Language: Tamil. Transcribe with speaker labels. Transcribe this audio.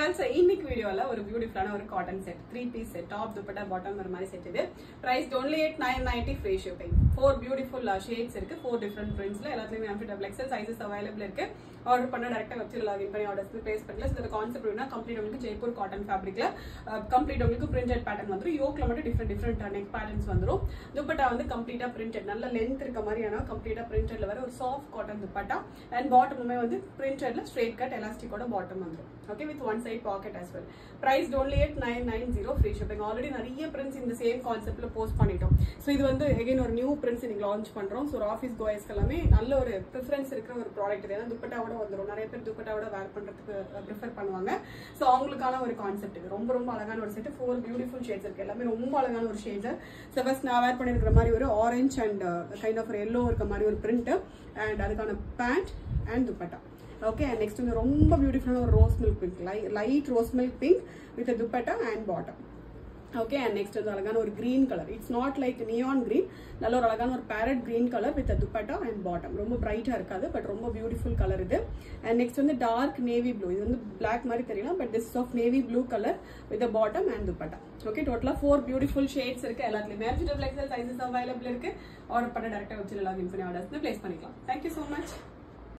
Speaker 1: ஃப்ரெண்ட்ஸ் இன்னைக்கு வீடியோல ஒரு பியூட்டிஃபுல்லான ஒரு cotton set three piece set top dupatta bottom வர மாதிரி செட் இது price only eight nine ninety free shipping four beautiful shades இருக்கு ஃபோர் டிஃப்ரெண்ட் பிரிண்ட்ஸ்ல எல்லாத்துலயுமே M to double XL sizes available இருக்கு ஆர்டர் பண்ண டேரக்டா வெப்சைட் லாகின் பண்ணி ஆர்டர்ஸ் பிளேஸ் பண்ணல இதோட கான்செப்ட் என்ன கம்ப்ளீட் உங்களுக்கு ஜெய்ப்பூர் காட்டன் ஃபேப்ரிக்ல கம்ப்ளீட் உங்களுக்கு பிரிண்டட் பேட்டர்ன் வந்துரும் யோக்ல மட்டும் டிஃப்ரெண்ட் டிஃப்ரெண்ட் நெக் பேட்டர்ன்ஸ் வந்துரும் துப்பட்டா வந்து கம்ப்ளீட்டா பிரிண்டட் நல்ல லென்த் இருக்க மாதிரியான கம்ப்ளீட்டா பிரிண்டட்ல வர ஒரு சாஃப்ட் காட்டன் துப்பட்டா அண்ட் பாட்டமுமே வந்து பிரிண்டட்ல ஸ்ட்ரெயிட் கட் எலாஸ்டிக்கோட பாட்டம் வந்துரும் okay with one side pocket as well price only at nine nine zero free shipping already நிறைய பிரிண்ட்ஸ் இந்த சேம் கான்செப்ட்ல போஸ்ட் பண்ணிட்டோம் ஸோ இது வந்து எகைன் ஒரு நியூ பிரிண்ட்ஸ் இன்னைக்கு லான்ச் பண்றோம் ஸோ ஒரு ஆஃபீஸ் கோயஸ்க்கு எல்லாமே நல்ல ஒரு ப்ரிஃபரன்ஸ் இருக்கிற ஒரு ப்ராடக்ட் இது ஏன்னா துப்பட்டாவோட வந்துரும் நிறைய பேர் துப்பட்டாவோட வேர் பண்றதுக்கு ப்ரிஃபர் பண்ணுவாங்க ஸோ அவங்களுக்கான ஒரு கான்செப்ட் இது ரொம்ப ரொம்ப அழகான ஒரு செட் ஃபோர் பியூட்டிஃபுல் ஷேட்ஸ் இருக்கு எல்லாமே ரொம்ப அழகான ஒரு ஷேட்ஸ் ஸோ ஃபர்ஸ்ட் நான் வேர் பண்ணிருக்கிற மாதிரி ஒரு ஆரஞ்ச் அண்ட் கைண்ட் ஆஃப் ஒரு எல்லோ இருக்க மாதிரி ஒரு பிரிண்ட் அண்ட் அதுக்கான pant and dupatta okay and next வந்து ரொம்ப பியூட்டிஃபுல்லான ஒரு rose milk pink light rose milk pink with dupatta and bottom okay and next வந்து அழகான ஒரு green colour it's not like neon green நல்ல ஒரு அழகான ஒரு parrot green colour with dupatta and bottom ரொம்ப பிரைட்டா இருக்காது பட் ரொம்ப பியூட்டிஃபுல் கலர் இது அண்ட் நெக்ஸ்ட் வந்து டார்க் நேவி ப்ளூ இது வந்து பிளாக் மாதிரி தெரியலாம் but this of navy blue colour with bottom and dupatta okay டோட்டலா ஃபோர் பியூட்டிஃபுல் ஷேட்ஸ் இருக்கு எல்லாத்துலயுமே வெஜிடபிள் எக்ஸல் சைசஸ் அவைலபிள் இருக்கு ஆர்டர் பண்ண டேரக்டா வச்சு லாகின் பண்ணி ஆர்டர்ஸ் பிளேஸ் பண்ணிக்கலாம் தேங்க்யூ ஸோ மச்